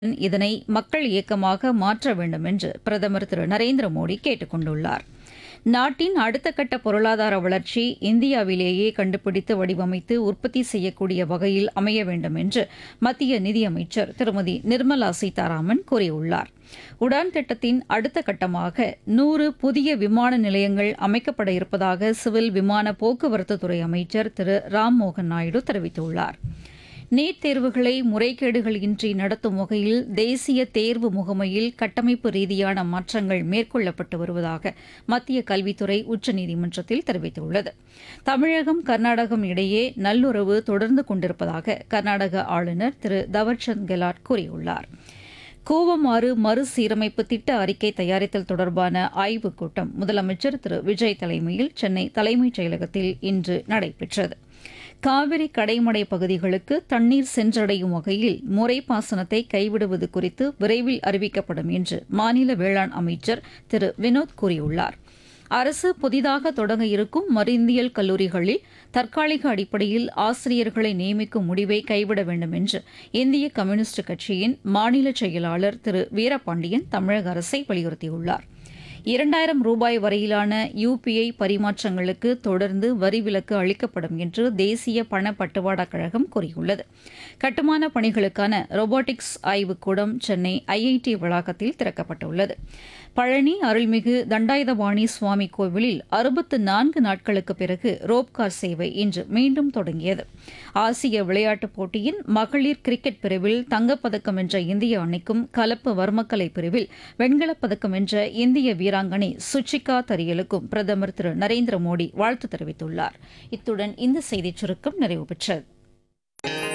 இதனை மக்கள் இயக்கமாக மாற்ற வேண்டும் என்று பிரதமர் திரு நரேந்திர மோடி கேட்டுக் கொண்டுள்ளார் நாட்டின் அடுத்த கட்ட பொருளாதார வளர்ச்சி இந்தியாவிலேயே கண்டுபிடித்து வடிவமைத்து உற்பத்தி செய்யக்கூடிய வகையில் அமைய வேண்டும் என்று மத்திய நிதியமைச்சர் திருமதி நிர்மலா சீதாராமன் கூறியுள்ளார் உடான் திட்டத்தின் அடுத்த கட்டமாக நூறு புதிய விமான நிலையங்கள் அமைக்கப்பட இருப்பதாக சிவில் விமான போக்குவரத்துத்துறை அமைச்சர் திரு ராம்மோகன் நாயுடு தெரிவித்துள்ளார் நீட் தேர்வுகளை முறைகேடுகள் இன்றி நடத்தும் வகையில் தேசிய தேர்வு முகமையில் கட்டமைப்பு ரீதியான மாற்றங்கள் மேற்கொள்ளப்பட்டு வருவதாக மத்திய கல்வித்துறை உச்சநீதிமன்றத்தில் தெரிவித்துள்ளது தமிழகம் கர்நாடகம் இடையே நல்லுறவு தொடர்ந்து கொண்டிருப்பதாக கர்நாடக ஆளுநர் திரு தவர்சந்த் கெலாட் கூறியுள்ளார் கூவமாறு மறுசீரமைப்பு திட்ட அறிக்கை தயாரித்தல் தொடர்பான ஆய்வுக் கூட்டம் முதலமைச்சர் திரு விஜய் தலைமையில் சென்னை தலைமைச் செயலகத்தில் இன்று நடைபெற்றது காவிரி கடைமடை பகுதிகளுக்கு தண்ணீர் சென்றடையும் வகையில் முறைப்பாசனத்தை கைவிடுவது குறித்து விரைவில் அறிவிக்கப்படும் என்று மாநில வேளாண் அமைச்சர் திரு வினோத் கூறியுள்ளார் அரசு புதிதாக தொடங்க இருக்கும் மருந்தியல் கல்லூரிகளில் தற்காலிக அடிப்படையில் ஆசிரியர்களை நியமிக்கும் முடிவை கைவிட வேண்டும் என்று இந்திய கம்யூனிஸ்ட் கட்சியின் மாநில செயலாளர் திரு வீரபாண்டியன் தமிழக அரசை வலியுறுத்தியுள்ளார் இரண்டாயிரம் ரூபாய் வரையிலான யுபிஐ பரிமாற்றங்களுக்கு தொடர்ந்து வரி விலக்கு அளிக்கப்படும் என்று தேசிய பண பட்டுவாடா கழகம் கூறியுள்ளது கட்டுமான பணிகளுக்கான ரோபோட்டிக்ஸ் ஆய்வுக்கூடம் சென்னை ஐஐடி வளாகத்தில் திறக்கப்பட்டுள்ளது பழனி அருள்மிகு தண்டாயுதபாணி சுவாமி கோவிலில் அறுபத்து நான்கு நாட்களுக்கு பிறகு ரோப்கார் சேவை இன்று மீண்டும் தொடங்கியது ஆசிய விளையாட்டுப் போட்டியின் மகளிர் கிரிக்கெட் பிரிவில் தங்கப்பதக்கம் வென்ற இந்திய அணிக்கும் கலப்பு வர்மக்கலை பிரிவில் வெண்கலப் பதக்கம் வென்ற இந்திய வீராங்கனை சுச்சிகா தரியலுக்கும் பிரதமர் திரு நரேந்திர மோடி வாழ்த்து தெரிவித்துள்ளார் இத்துடன் இந்த செய்திச் சுருக்கம் நிறைவு பெற்றது